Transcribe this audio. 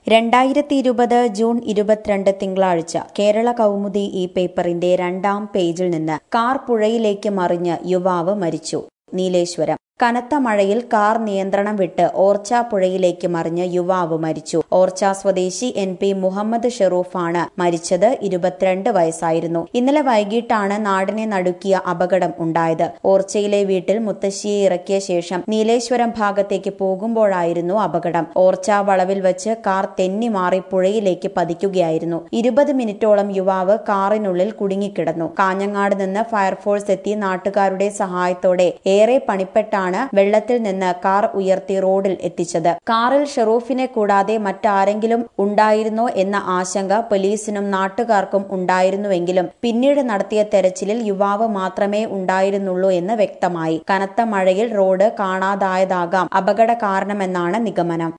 രണ്ടായിരത്തി ഇരുപത് ജൂൺ ഇരുപത്തിരണ്ട് തിങ്കളാഴ്ച കേരള കൗമുദി ഈ പേപ്പറിന്റെ രണ്ടാം പേജിൽ നിന്ന് കാർ പുഴയിലേക്ക് മറിഞ്ഞ് യുവാവ് മരിച്ചു നീലേശ്വരം കനത്ത മഴയിൽ കാർ നിയന്ത്രണം വിട്ട് ഓർച്ച പുഴയിലേക്ക് മറിഞ്ഞ് യുവാവ് മരിച്ചു ഓർച്ച സ്വദേശി എൻ പി മുഹമ്മദ് ഷെറൂഫാണ് മരിച്ചത് ഇരുപത്തിരണ്ട് വയസ്സായിരുന്നു ഇന്നലെ വൈകിട്ടാണ് നാടിനെ നടുക്കിയ അപകടം ഉണ്ടായത് ഓർച്ചയിലെ വീട്ടിൽ മുത്തശ്ശിയെ ഇറക്കിയ ശേഷം നീലേശ്വരം ഭാഗത്തേക്ക് പോകുമ്പോഴായിരുന്നു അപകടം ഓർച്ച വളവിൽ വെച്ച് കാർ തെന്നി മാറി പുഴയിലേക്ക് പതിക്കുകയായിരുന്നു ഇരുപത് മിനിറ്റോളം യുവാവ് കാറിനുള്ളിൽ കുടുങ്ങിക്കിടന്നു കാഞ്ഞങ്ങാട് നിന്ന് ഫയർഫോഴ്സ് എത്തി നാട്ടുകാരുടെ സഹായത്തോടെ ഏറെ പണിപ്പെട്ടാണ് വെള്ളത്തിൽ നിന്ന് കാർ ഉയർത്തി റോഡിൽ എത്തിച്ചത് കാറിൽ ഷെറൂഫിനെ കൂടാതെ മറ്റാരെങ്കിലും ഉണ്ടായിരുന്നോ എന്ന ആശങ്ക പോലീസിനും നാട്ടുകാർക്കും ഉണ്ടായിരുന്നുവെങ്കിലും പിന്നീട് നടത്തിയ തെരച്ചിലിൽ യുവാവ് മാത്രമേ ഉണ്ടായിരുന്നുള്ളൂ എന്ന് വ്യക്തമായി കനത്ത മഴയിൽ റോഡ് കാണാതായതാകാം അപകട കാരണമെന്നാണ് നിഗമനം